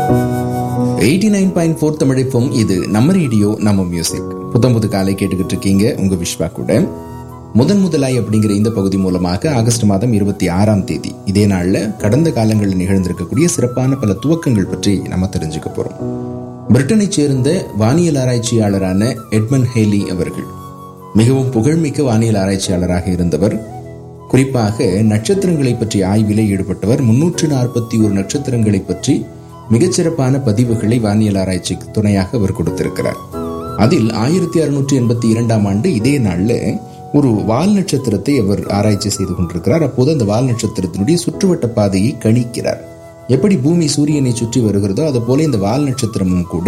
eighty nine point four தமிழிப்பும் இது நம்ம ரேடியோ நம்ம மியூசிக் புத்தம் புது காலை கேட்டுக்கிட்டு இருக்கீங்க உங்க விஸ்வா கூட முதன் முதலாய் அப்படிங்கிற இந்த பகுதி மூலமாக ஆகஸ்ட் மாதம் இருபத்தி ஆறாம் தேதி இதே நாள்ல கடந்த காலங்களில் நிகழ்ந்திருக்கக்கூடிய சிறப்பான பல துவக்கங்கள் பற்றி நம்ம தெரிஞ்சுக்க போறோம் பிரிட்டனைச் சேர்ந்த வானியல் ஆராய்ச்சியாளரான எட்மன் ஹேலி அவர்கள் மிகவும் புகழ்மிக்க வானியல் ஆராய்ச்சியாளராக இருந்தவர் குறிப்பாக நட்சத்திரங்களை பற்றி ஆய்விலே ஈடுபட்டவர் முன்னூற்று நாற்பத்தி ஒரு நட்சத்திரங்களை பற்றி மிகச்சிறப்பான பதிவுகளை வானியல் ஆராய்ச்சிக்கு துணையாக அவர் கொடுத்திருக்கிறார் அதில் ஆயிரத்தி அறுநூற்றி எண்பத்தி இரண்டாம் ஆண்டு இதே நாள்ல ஒரு வால் நட்சத்திரத்தை அவர் ஆராய்ச்சி செய்து கொண்டிருக்கிறார் அப்போது அந்த வால் நட்சத்திரத்தினுடைய சுற்றுவட்ட பாதையை கணிக்கிறார் எப்படி பூமி சூரியனை சுற்றி வருகிறதோ அது போல இந்த வால் நட்சத்திரமும் கூட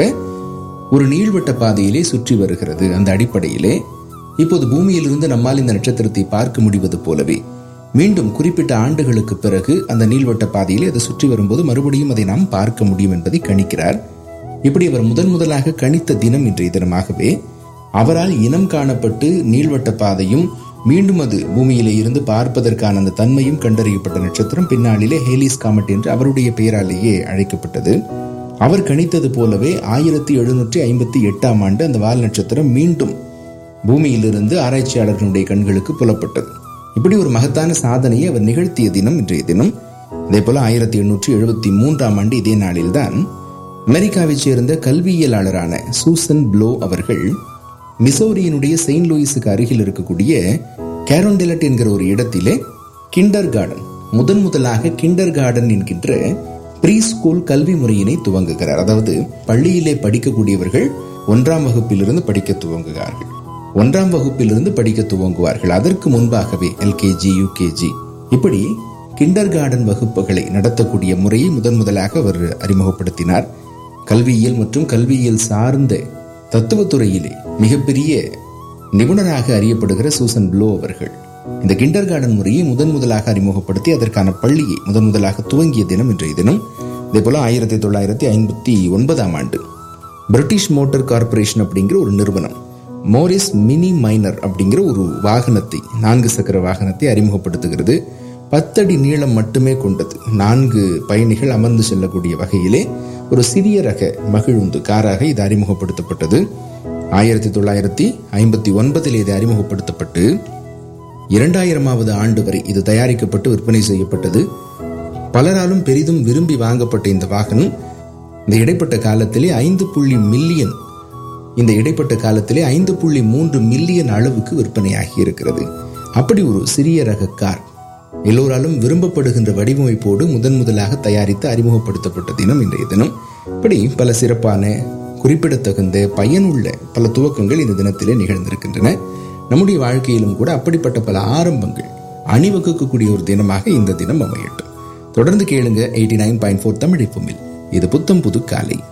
ஒரு நீள்வட்ட பாதையிலே சுற்றி வருகிறது அந்த அடிப்படையிலே இப்போது பூமியிலிருந்து நம்மால் இந்த நட்சத்திரத்தை பார்க்க முடிவது போலவே மீண்டும் குறிப்பிட்ட ஆண்டுகளுக்கு பிறகு அந்த நீள்வட்ட பாதையிலே அது சுற்றி வரும்போது மறுபடியும் அதை நாம் பார்க்க முடியும் என்பதை கணிக்கிறார் இப்படி அவர் முதன் முதலாக கணித்த தினம் இன்றைய தினமாகவே அவரால் இனம் காணப்பட்டு நீள்வட்ட பாதையும் மீண்டும் அது பூமியிலே இருந்து பார்ப்பதற்கான அந்த தன்மையும் கண்டறியப்பட்ட நட்சத்திரம் பின்னாளிலே ஹேலிஸ் காமெட் என்று அவருடைய பெயராலேயே அழைக்கப்பட்டது அவர் கணித்தது போலவே ஆயிரத்தி எழுநூற்றி ஐம்பத்தி எட்டாம் ஆண்டு அந்த வால் நட்சத்திரம் மீண்டும் பூமியிலிருந்து ஆராய்ச்சியாளர்களுடைய கண்களுக்கு புலப்பட்டது இப்படி ஒரு மகத்தான சாதனையை அவர் நிகழ்த்திய தினம் இன்றைய தினம் அதே போல ஆயிரத்தி எண்ணூற்றி எழுபத்தி மூன்றாம் ஆண்டு இதே நாளில்தான் அமெரிக்காவைச் சேர்ந்த கல்வியியலாளரான சூசன் ப்ளோ அவர்கள் மிசோரியினுடைய செயின்ட் லூயிஸுக்கு அருகில் இருக்கக்கூடிய கேரோண்டெலட் என்கிற ஒரு இடத்திலே கிண்டர் கார்டன் முதன் முதலாக கிண்டர் கார்டன் என்கின்ற ப்ரீ ஸ்கூல் கல்வி முறையினை துவங்குகிறார் அதாவது பள்ளியிலே படிக்கக்கூடியவர்கள் ஒன்றாம் வகுப்பிலிருந்து படிக்க துவங்குகிறார்கள் ஒன்றாம் வகுப்பிலிருந்து படிக்க துவங்குவார்கள் அதற்கு முன்பாகவே எல்கேஜி யூகேஜி இப்படி கிண்டர் கார்டன் வகுப்புகளை நடத்தக்கூடிய முறையை முதன் முதலாக அவர் அறிமுகப்படுத்தினார் கல்வியியல் மற்றும் கல்வியியல் சார்ந்த தத்துவத்துறையிலே மிகப்பெரிய நிபுணராக அறியப்படுகிற சூசன் ப்ளோ அவர்கள் இந்த கிண்டர் கார்டன் முறையை முதன் முதலாக அறிமுகப்படுத்தி அதற்கான பள்ளியை முதன் முதலாக துவங்கிய தினம் இன்றைய தினம் இதே போல ஆயிரத்தி தொள்ளாயிரத்தி ஐம்பத்தி ஒன்பதாம் ஆண்டு பிரிட்டிஷ் மோட்டார் கார்பரேஷன் அப்படிங்கிற ஒரு நிறுவனம் மோரிஸ் மினி மைனர் அப்படிங்கிற ஒரு வாகனத்தை நான்கு சக்கர வாகனத்தை அறிமுகப்படுத்துகிறது பத்தடி நீளம் மட்டுமே கொண்டது நான்கு பயணிகள் அமர்ந்து செல்லக்கூடிய வகையிலே ஒரு சிறிய ரக மகிழுந்து காராக இது அறிமுகப்படுத்தப்பட்டது ஆயிரத்தி தொள்ளாயிரத்தி ஐம்பத்தி ஒன்பதில் இது அறிமுகப்படுத்தப்பட்டு இரண்டாயிரமாவது ஆண்டு வரை இது தயாரிக்கப்பட்டு விற்பனை செய்யப்பட்டது பலராலும் பெரிதும் விரும்பி வாங்கப்பட்ட இந்த வாகனம் இந்த இடைப்பட்ட காலத்திலே ஐந்து புள்ளி மில்லியன் இந்த இடைப்பட்ட காலத்திலே ஐந்து புள்ளி மூன்று மில்லியன் அளவுக்கு விற்பனையாகி இருக்கிறது அப்படி ஒரு சிறிய ரக கார் எல்லோராலும் விரும்பப்படுகின்ற வடிவமைப்போடு முதன் முதலாக தயாரித்து அறிமுகப்படுத்தப்பட்ட தினம் இன்றைய தினம் இப்படி பல சிறப்பான குறிப்பிடத்தகுந்த பயனுள்ள பல துவக்கங்கள் இந்த தினத்திலே நிகழ்ந்திருக்கின்றன நம்முடைய வாழ்க்கையிலும் கூட அப்படிப்பட்ட பல ஆரம்பங்கள் அணிவகுக்கக்கூடிய ஒரு தினமாக இந்த தினம் அமையட்டும் தொடர்ந்து கேளுங்க eighty nine point four Tamil இது புத்தம் புது காலை